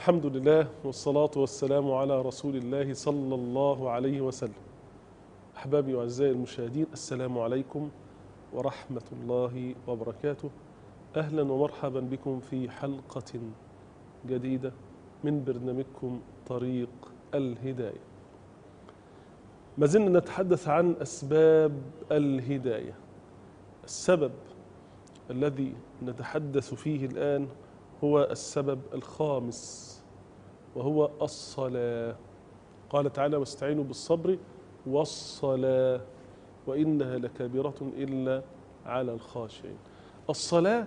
الحمد لله والصلاة والسلام على رسول الله صلى الله عليه وسلم أحبابي وأعزائي المشاهدين السلام عليكم ورحمة الله وبركاته أهلا ومرحبا بكم في حلقة جديدة من برنامجكم طريق الهداية ما زلنا نتحدث عن أسباب الهداية السبب الذي نتحدث فيه الآن هو السبب الخامس وهو الصلاة قال تعالى واستعينوا بالصبر والصلاة وإنها لكبيرة إلا على الخاشعين الصلاة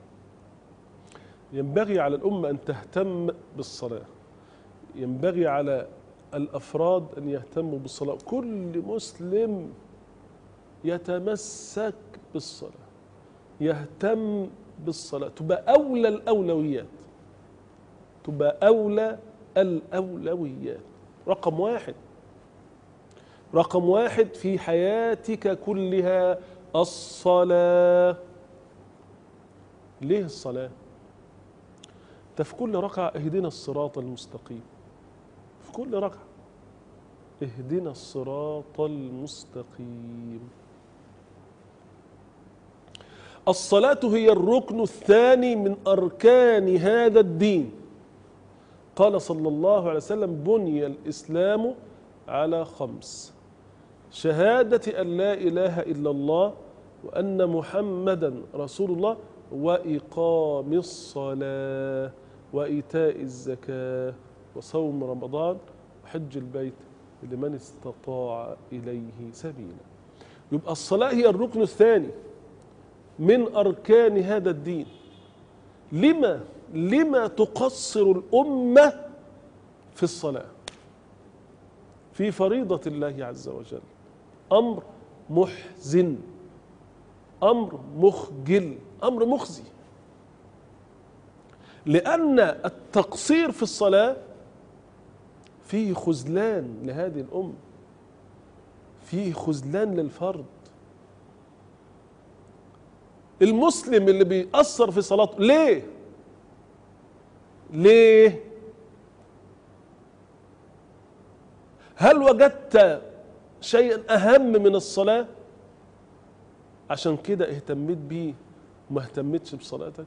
ينبغي على الأمة أن تهتم بالصلاة ينبغي على الأفراد أن يهتموا بالصلاة كل مسلم يتمسك بالصلاة يهتم بالصلاة تبقى أولى الأولويات تبقى أولى الأولويات رقم واحد رقم واحد في حياتك كلها الصلاة ليه الصلاة؟ ده في كل ركعة اهدنا الصراط المستقيم في كل ركعة اهدنا الصراط المستقيم الصلاة هي الركن الثاني من أركان هذا الدين قال صلى الله عليه وسلم بني الإسلام على خمس شهادة أن لا إله إلا الله وأن محمدا رسول الله وإقام الصلاة وإيتاء الزكاة وصوم رمضان وحج البيت لمن استطاع إليه سبيلا يبقى الصلاة هي الركن الثاني من أركان هذا الدين لما لما تقصر الأمة في الصلاة في فريضة الله عز وجل أمر محزن أمر مخجل أمر مخزي لأن التقصير في الصلاة فيه خذلان لهذه الأمة فيه خذلان للفرد المسلم اللي بيأثر في صلاته ليه؟ ليه؟ هل وجدت شيئا أهم من الصلاة؟ عشان كده اهتميت بيه وما اهتمتش بصلاتك؟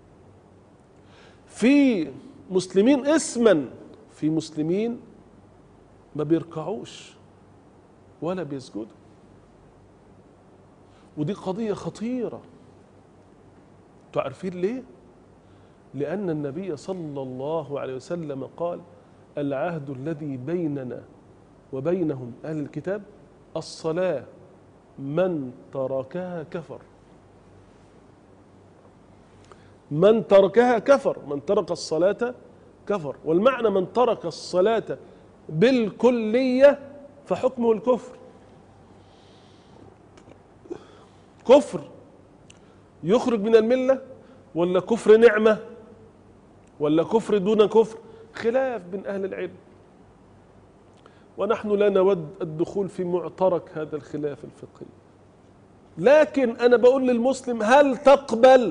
في مسلمين اسما في مسلمين ما بيركعوش ولا بيسجدوا ودي قضية خطيرة انتوا عارفين ليه؟ لأن النبي صلى الله عليه وسلم قال العهد الذي بيننا وبينهم أهل الكتاب الصلاة من تركها كفر من تركها كفر من ترك الصلاة كفر والمعنى من ترك الصلاة بالكلية فحكمه الكفر كفر يخرج من الملة ولا كفر نعمة ولا كفر دون كفر خلاف بين أهل العلم ونحن لا نود الدخول في معترك هذا الخلاف الفقهي لكن أنا بقول للمسلم هل تقبل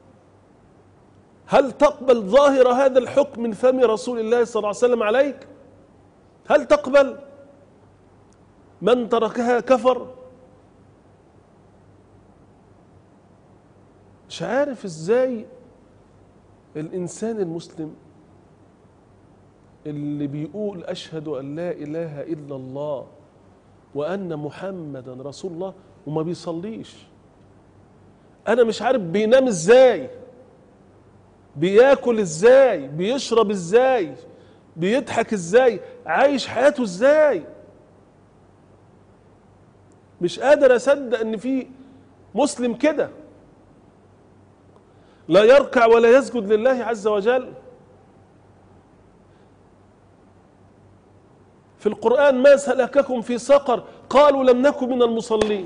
هل تقبل ظاهر هذا الحكم من فم رسول الله صلى الله عليه وسلم عليك هل تقبل من تركها كفر مش عارف ازاي الانسان المسلم اللي بيقول اشهد ان لا اله الا الله وان محمدا رسول الله وما بيصليش انا مش عارف بينام ازاي بياكل ازاي بيشرب ازاي بيضحك ازاي عايش حياته ازاي مش قادر اصدق ان في مسلم كده لا يركع ولا يسجد لله عز وجل في القرآن ما سلككم في سقر قالوا لم نكن من المصلين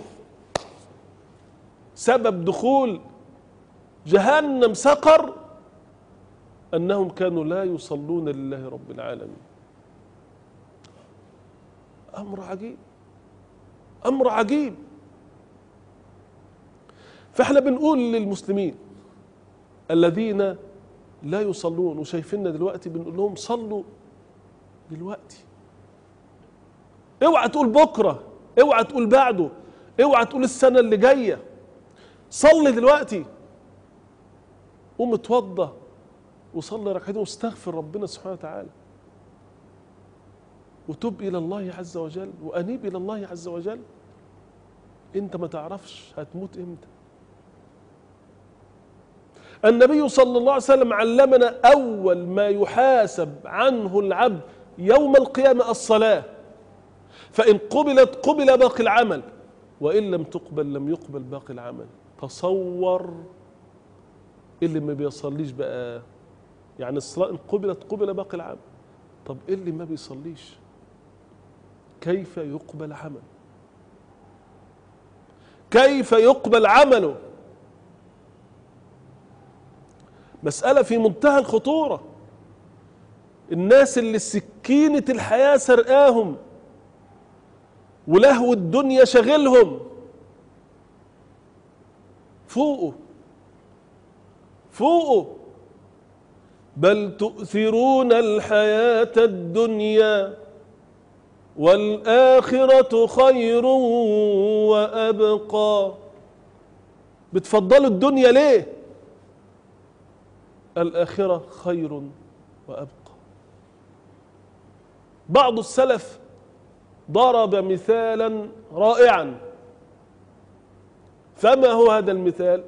سبب دخول جهنم سقر أنهم كانوا لا يصلون لله رب العالمين أمر عجيب أمر عجيب فاحنا بنقول للمسلمين الذين لا يصلون وشايفيننا دلوقتي بنقول لهم صلوا دلوقتي اوعى تقول بكره اوعى تقول بعده اوعى تقول السنه اللي جايه صلي دلوقتي قوم اتوضى وصلي ركعتين واستغفر ربنا سبحانه وتعالى وتب الى الله عز وجل وانيب الى الله عز وجل انت ما تعرفش هتموت امتى النبي صلى الله عليه وسلم علمنا اول ما يحاسب عنه العبد يوم القيامه الصلاه فان قبلت قبل باقي العمل وان لم تقبل لم يقبل باقي العمل تصور اللي ما بيصليش بقى يعني الصلاه ان قبلت قبل باقي العمل طب ايه اللي ما بيصليش كيف يقبل عمل كيف يقبل عمله مسألة في منتهى الخطورة الناس اللي سكينة الحياة سرقاهم ولهو الدنيا شغلهم فوقوا فوقوا بل تؤثرون الحياة الدنيا والآخرة خير وأبقى بتفضلوا الدنيا ليه الآخرة خير وأبقى بعض السلف ضرب مثالا رائعا فما هو هذا المثال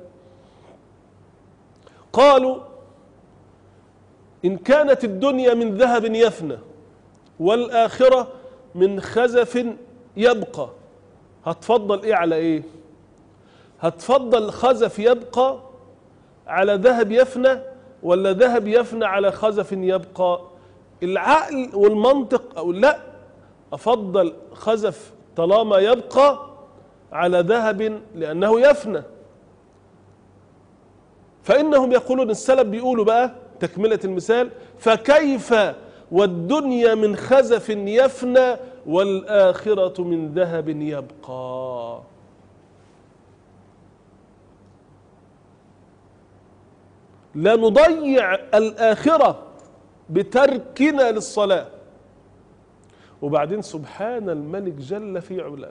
قالوا إن كانت الدنيا من ذهب يفنى والآخرة من خزف يبقى هتفضل ايه على ايه هتفضل خزف يبقى على ذهب يفنى ولا ذهب يفنى على خزف يبقى العقل والمنطق او لا افضل خزف طالما يبقى على ذهب لانه يفنى فانهم يقولون السلف بيقولوا بقى تكمله المثال فكيف والدنيا من خزف يفنى والآخرة من ذهب يبقى لا نضيع الآخرة بتركنا للصلاة وبعدين سبحان الملك جل في علاه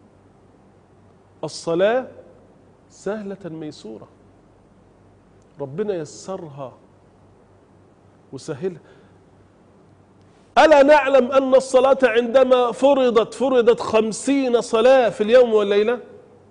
الصلاة سهلة ميسورة ربنا يسرها وسهلها ألا نعلم أن الصلاة عندما فرضت فرضت خمسين صلاة في اليوم والليلة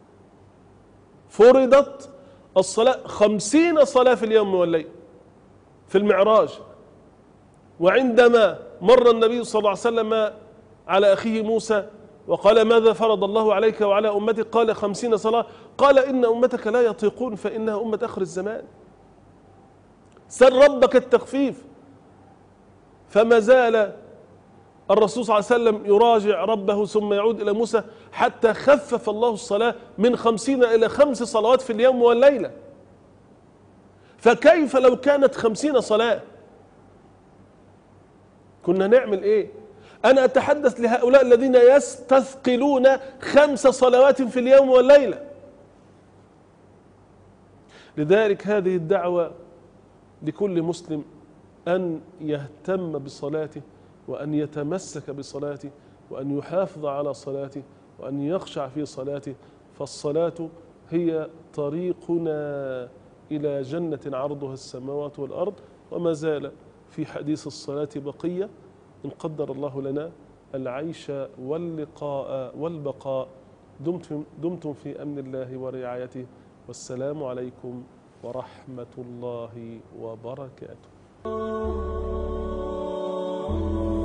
فرضت الصلاة خمسين صلاة في اليوم والليلة في المعراج وعندما مر النبي صلى الله عليه وسلم على أخيه موسى وقال ماذا فرض الله عليك وعلى أمتك قال خمسين صلاة قال إن أمتك لا يطيقون فإنها أمة آخر الزمان سل ربك التخفيف فما زال الرسول صلى الله عليه وسلم يراجع ربه ثم يعود إلى موسى حتى خفف الله الصلاة من خمسين إلى خمس صلوات في اليوم والليلة فكيف لو كانت خمسين صلاة كنا نعمل إيه أنا أتحدث لهؤلاء الذين يستثقلون خمس صلوات في اليوم والليلة لذلك هذه الدعوة لكل مسلم أن يهتم بصلاته وأن يتمسك بصلاته وأن يحافظ على صلاته وأن يخشع في صلاته فالصلاة هي طريقنا إلى جنة عرضها السماوات والأرض وما زال في حديث الصلاة بقية إن قدر الله لنا العيش واللقاء والبقاء دمتم, دمتم في أمن الله ورعايته والسلام عليكم ورحمة الله وبركاته